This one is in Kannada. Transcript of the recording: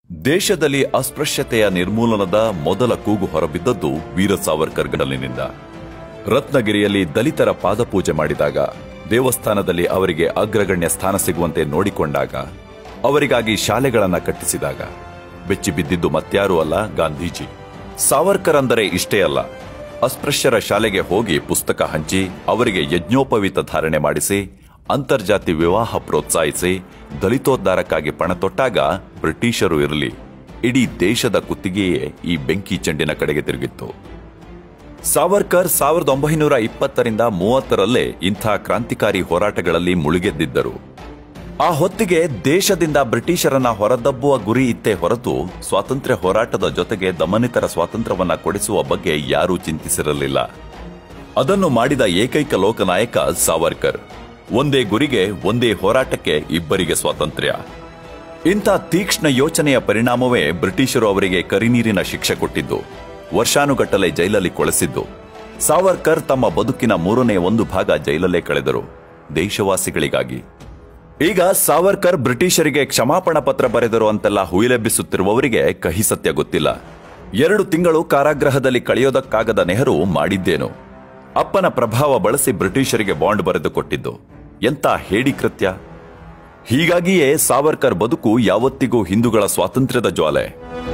ದೇಶದಲ್ಲಿ ಅಸ್ಪೃಶ್ಯತೆಯ ನಿರ್ಮೂಲನದ ಮೊದಲ ಕೂಗು ಹೊರಬಿದ್ದದ್ದು ವೀರ ಸಾವರ್ಕರ್ ಗಡಲಿನಿಂದ ರತ್ನಗಿರಿಯಲ್ಲಿ ದಲಿತರ ಪಾದಪೂಜೆ ಮಾಡಿದಾಗ ದೇವಸ್ಥಾನದಲ್ಲಿ ಅವರಿಗೆ ಅಗ್ರಗಣ್ಯ ಸ್ಥಾನ ಸಿಗುವಂತೆ ನೋಡಿಕೊಂಡಾಗ ಅವರಿಗಾಗಿ ಶಾಲೆಗಳನ್ನ ಕಟ್ಟಿಸಿದಾಗ ಬೆಚ್ಚಿ ಬಿದ್ದಿದ್ದು ಮತ್ಯಾರೂ ಅಲ್ಲ ಗಾಂಧೀಜಿ ಸಾವರ್ಕರ್ ಅಂದರೆ ಇಷ್ಟೇ ಅಲ್ಲ ಅಸ್ಪೃಶ್ಯರ ಶಾಲೆಗೆ ಹೋಗಿ ಪುಸ್ತಕ ಹಂಚಿ ಅವರಿಗೆ ಯಜ್ಞೋಪವೀತ ಧಾರಣೆ ಮಾಡಿಸಿ ಅಂತರ್ಜಾತಿ ವಿವಾಹ ಪ್ರೋತ್ಸಾಹಿಸಿ ದಲಿತೋದ್ಧಾರಕ್ಕಾಗಿ ಪಣ ತೊಟ್ಟಾಗ ಬ್ರಿಟಿಷರು ಇರಲಿ ಇಡೀ ದೇಶದ ಕುತ್ತಿಗೆಯೇ ಈ ಬೆಂಕಿ ಚೆಂಡಿನ ಕಡೆಗೆ ತಿರುಗಿತ್ತು ಸಾವರ್ಕರ್ ಸಾವಿರದ ಒಂಬೈನೂರ ಇಪ್ಪತ್ತರಿಂದ ಮೂವತ್ತರಲ್ಲೇ ಇಂಥ ಕ್ರಾಂತಿಕಾರಿ ಹೋರಾಟಗಳಲ್ಲಿ ಮುಳುಗೆದ್ದಿದ್ದರು ಆ ಹೊತ್ತಿಗೆ ದೇಶದಿಂದ ಬ್ರಿಟಿಷರನ್ನ ಹೊರದಬ್ಬುವ ಗುರಿ ಇತ್ತೇ ಹೊರತು ಸ್ವಾತಂತ್ರ್ಯ ಹೋರಾಟದ ಜೊತೆಗೆ ದಮನಿತರ ಸ್ವಾತಂತ್ರ್ಯವನ್ನ ಕೊಡಿಸುವ ಬಗ್ಗೆ ಯಾರೂ ಚಿಂತಿಸಿರಲಿಲ್ಲ ಅದನ್ನು ಮಾಡಿದ ಏಕೈಕ ಲೋಕನಾಯಕ ಸಾವರ್ಕರ್ ಒಂದೇ ಗುರಿಗೆ ಒಂದೇ ಹೋರಾಟಕ್ಕೆ ಇಬ್ಬರಿಗೆ ಸ್ವಾತಂತ್ರ್ಯ ಇಂಥ ತೀಕ್ಷ್ಣ ಯೋಚನೆಯ ಪರಿಣಾಮವೇ ಬ್ರಿಟಿಷರು ಅವರಿಗೆ ಕರಿನೀರಿನ ಶಿಕ್ಷೆ ಕೊಟ್ಟಿದ್ದು ವರ್ಷಾನುಗಟ್ಟಲೆ ಜೈಲಲ್ಲಿ ಕೊಳೆಸಿದ್ದು ಸಾವರ್ಕರ್ ತಮ್ಮ ಬದುಕಿನ ಮೂರನೇ ಒಂದು ಭಾಗ ಜೈಲಲ್ಲೇ ಕಳೆದರು ದೇಶವಾಸಿಗಳಿಗಾಗಿ ಈಗ ಸಾವರ್ಕರ್ ಬ್ರಿಟಿಷರಿಗೆ ಕ್ಷಮಾಪಣಾ ಪತ್ರ ಬರೆದರು ಅಂತೆಲ್ಲ ಹುಯಿಲೆಬ್ಬಿಸುತ್ತಿರುವವರಿಗೆ ಕಹಿ ಸತ್ಯ ಗೊತ್ತಿಲ್ಲ ಎರಡು ತಿಂಗಳು ಕಾರಾಗೃಹದಲ್ಲಿ ಕಳೆಯೋದಕ್ಕಾಗದ ನೆಹರು ಮಾಡಿದ್ದೇನು ಅಪ್ಪನ ಪ್ರಭಾವ ಬಳಸಿ ಬ್ರಿಟಿಷರಿಗೆ ಬಾಂಡ್ ಬರೆದು ಕೊಟ್ಟಿದ್ದು ಎಂತ ಹೇಡಿ ಕೃತ್ಯ ಹೀಗಾಗಿಯೇ ಸಾವರ್ಕರ್ ಬದುಕು ಯಾವತ್ತಿಗೂ ಹಿಂದೂಗಳ ಸ್ವಾತಂತ್ರ್ಯದ ಜ್ವಾಲೆ